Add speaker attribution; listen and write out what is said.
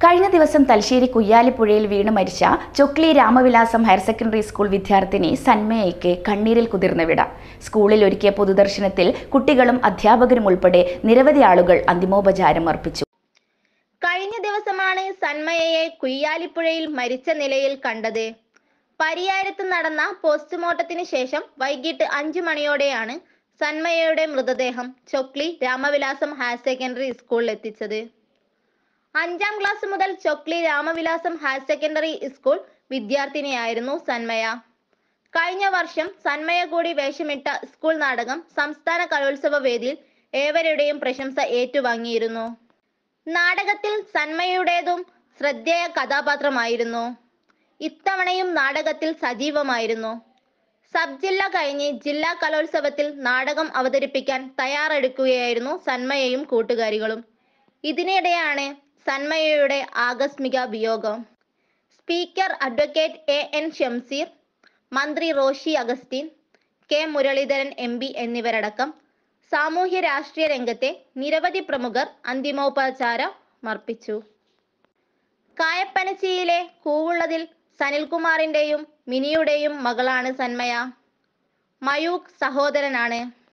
Speaker 1: കഴിഞ്ഞ ദിവസം തലശ്ശേരി കുയ്യാലിപ്പുഴയിൽ വീണ് മരിച്ച Chokli Ramavilasam higher secondary school വിദ്യാർത്ഥിനി സന്മയയ്ക്ക് കണ്ണീരിൽ കുതിർന്ന വിട സ്കൂളിൽ ഒരുക്കിയ പൊതുദർശനത്തിൽ കുട്ടികളും അധ്യാപകരും ഉൾപ്പെടെ നിരവധി ആളുകൾ അന്തിമോപചാരം അർപ്പിച്ചു
Speaker 2: കഴിഞ്ഞ ദിവസമാണ് സന്മയയെ കുയ്യാലിപ്പുഴയിൽ മരിച്ച നിലയിൽ കണ്ടത് പരിയാരത്ത് നടന്ന പോസ്റ്റ്മോർട്ടത്തിന് ശേഷം വൈകിട്ട് അഞ്ചു മണിയോടെയാണ് സന്മയയുടെ മൃതദേഹം ചൊക്ലി രാമവിലാസം ഹയർ സെക്കൻഡറി സ്കൂളിൽ എത്തിച്ചത് അഞ്ചാം ക്ലാസ് മുതൽ Chokli Ramavilasam higher secondary school വിദ്യാർത്ഥിനിയായിരുന്നു സന്മയ കഴിഞ്ഞ വർഷം സന്മയ കൂടി വേഷമിട്ട സ്കൂൾ നാടകം സംസ്ഥാന കലോത്സവ വേദിയിൽ ഏവരുടെയും പ്രശംസ ഏറ്റുവാങ്ങിയിരുന്നു നാടകത്തിൽ സന്മയുടേതും ശ്രദ്ധേയ കഥാപാത്രമായിരുന്നു ഇത്തവണയും നാടകത്തിൽ സജീവമായിരുന്നു സബ് ജില്ല കഴിഞ്ഞ് ജില്ലാ കലോത്സവത്തിൽ നാടകം അവതരിപ്പിക്കാൻ തയ്യാറെടുക്കുകയായിരുന്നു സന്മയയും കൂട്ടുകാരികളും ഇതിനിടെയാണ് സന്മയയുടെ ആകസ്മിക വിയോഗം speaker advocate A N Shamseer മന്ത്രി Roshy Augustine K Muraleedharan M P എന്നിവരടക്കം സാമൂഹ്യ രാഷ്ട്രീയ രംഗത്തെ നിരവധി പ്രമുഖർ അന്തിമോപചാരം അർപ്പിച്ചു കായപ്പനച്ചിയിലെ കൂവുള്ളതിൽ സനിൽകുമാറിന്റെയും മിനിയുടെയും മകളാണ് സന്മയ മയൂഖ് സഹോദരനാണ്